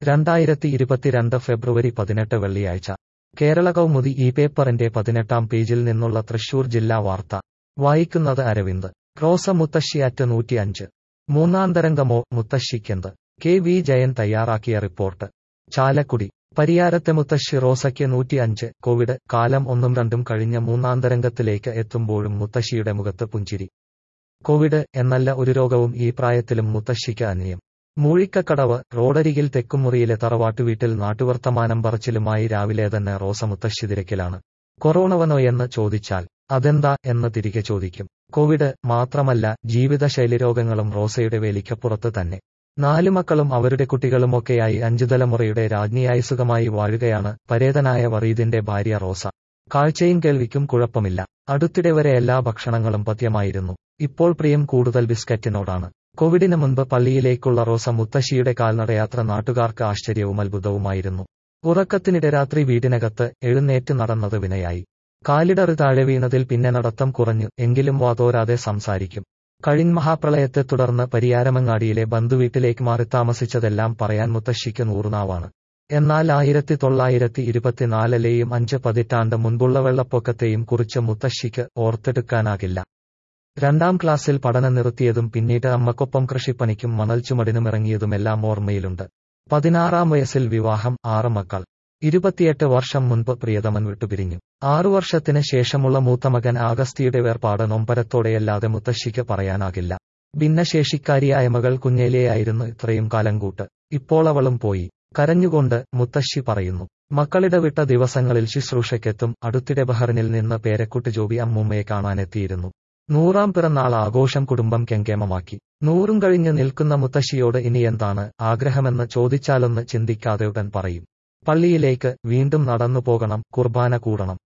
രണ്ടായിരത്തി ഇരുപത്തിരണ്ട് ഫെബ്രുവരി പതിനെട്ട് വെള്ളിയാഴ്ച കേരള കൗമുദി ഈ പേപ്പറിന്റെ പതിനെട്ടാം പേജിൽ നിന്നുള്ള തൃശൂർ ജില്ലാ വാർത്ത വായിക്കുന്നത് അരവിന്ദ് റോസ മുത്തശ്ശിയാറ്റ് നൂറ്റിയഞ്ച് മൂന്നാന്തരംഗമോ മുത്തശ്ശിക്കെന്ത് കെ വി ജയൻ തയ്യാറാക്കിയ റിപ്പോർട്ട് ചാലക്കുടി പരിയാരത്തെ മുത്തശ്ശി റോസയ്ക്ക് നൂറ്റിയഞ്ച് കോവിഡ് കാലം ഒന്നും രണ്ടും കഴിഞ്ഞ മൂന്നാന്തരംഗത്തിലേക്ക് എത്തുമ്പോഴും മുത്തശ്ശിയുടെ മുഖത്ത് പുഞ്ചിരി കോവിഡ് എന്നല്ല ഒരു രോഗവും ഈ പ്രായത്തിലും മുത്തശ്ശിക്ക് അന്യം മൂഴിക്കക്കടവ് റോഡരികിൽ തെക്കുമുറിയിലെ തറവാട്ടുവീട്ടിൽ നാട്ടുവർത്തമാനം പറച്ചിലുമായി രാവിലെ തന്നെ റോസ മുത്തശ്ശി തിരക്കിലാണ് കൊറോണവനോ എന്ന് ചോദിച്ചാൽ അതെന്താ എന്ന് തിരികെ ചോദിക്കും കോവിഡ് മാത്രമല്ല ജീവിതശൈലി രോഗങ്ങളും റോസയുടെ വേലിക്കപ്പുറത്ത് തന്നെ നാലു മക്കളും അവരുടെ കുട്ടികളുമൊക്കെയായി അഞ്ചു തലമുറയുടെ രാജ്ഞിയായി സുഖമായി വാഴുകയാണ് പരേതനായ വറീദിന്റെ ഭാര്യ റോസ കാഴ്ചയും കേൾവിക്കും കുഴപ്പമില്ല അടുത്തിടെ വരെ എല്ലാ ഭക്ഷണങ്ങളും പഥ്യമായിരുന്നു ഇപ്പോൾ പ്രിയം കൂടുതൽ ബിസ്ക്കറ്റിനോടാണ് കോവിഡിന് മുൻപ് പള്ളിയിലേക്കുള്ള റോസ മുത്തശ്ശിയുടെ കാൽനടയാത്ര നാട്ടുകാർക്ക് ആശ്ചര്യവും അത്ഭുതവുമായിരുന്നു ഉറക്കത്തിനിടെ രാത്രി വീടിനകത്ത് എഴുന്നേറ്റ് നടന്നത് വിനയായി കാലിടറി താഴെ വീണതിൽ പിന്നെ നടത്തം കുറഞ്ഞു എങ്കിലും വാതോരാതെ സംസാരിക്കും കഴിഞ്ഞ മഹാപ്രളയത്തെ തുടർന്ന് പരിയാരമങ്ങാടിയിലെ ബന്ധുവീട്ടിലേക്ക് മാറി താമസിച്ചതെല്ലാം പറയാൻ മുത്തശ്ശിക്ക് നൂറുനാവാണ് എന്നാൽ ആയിരത്തി തൊള്ളായിരത്തി ഇരുപത്തിനാലിലെയും അഞ്ച് പതിറ്റാണ്ട് മുൻപുള്ള വെള്ളപ്പൊക്കത്തെയും കുറിച്ച് മുത്തശ്ശിക്ക് ഓർത്തെടുക്കാനാകില്ല രണ്ടാം ക്ലാസ്സിൽ പഠനം നിർത്തിയതും പിന്നീട് അമ്മക്കൊപ്പം കൃഷിപ്പണിക്കും മണൽ ചുമടിനും ഇറങ്ങിയതുമെല്ലാം ഓർമ്മയിലുണ്ട് പതിനാറാം വയസ്സിൽ വിവാഹം ആറ് മക്കൾ ഇരുപത്തിയെട്ട് വർഷം മുൻപ് പ്രിയതമൻ വിട്ടുപിരിഞ്ഞു ആറു വർഷത്തിന് ശേഷമുള്ള മൂത്തമകൻ ആഗസ്തിയുടെ വേർപാട് നൊമ്പരത്തോടെയല്ലാതെ മുത്തശ്ശിക്ക് പറയാനാകില്ല ഭിന്നശേഷിക്കാരിയായ മകൾ കുഞ്ഞേലിയായിരുന്നു ഇത്രയും കാലം കൂട്ട് ഇപ്പോൾ അവളും പോയി കരഞ്ഞുകൊണ്ട് മുത്തശ്ശി പറയുന്നു മക്കളിടവിട്ട ദിവസങ്ങളിൽ ശുശ്രൂഷയ്ക്കെത്തും അടുത്തിടെ ബഹറിനിൽ നിന്ന് പേരക്കുട്ടി ജോബി അമ്മൂമ്മയെ കാണാനെത്തിയിരുന്നു നൂറാം പിറന്നാൾ ആഘോഷം കുടുംബം കെങ്കേമമാക്കി നൂറും കഴിഞ്ഞ് നിൽക്കുന്ന മുത്തശ്ശിയോട് ഇനി എന്താണ് ആഗ്രഹമെന്ന് ചോദിച്ചാലൊന്ന് ചിന്തിക്കാതെ ഉടൻ പറയും പള്ളിയിലേക്ക് വീണ്ടും നടന്നു പോകണം കുർബാന കൂടണം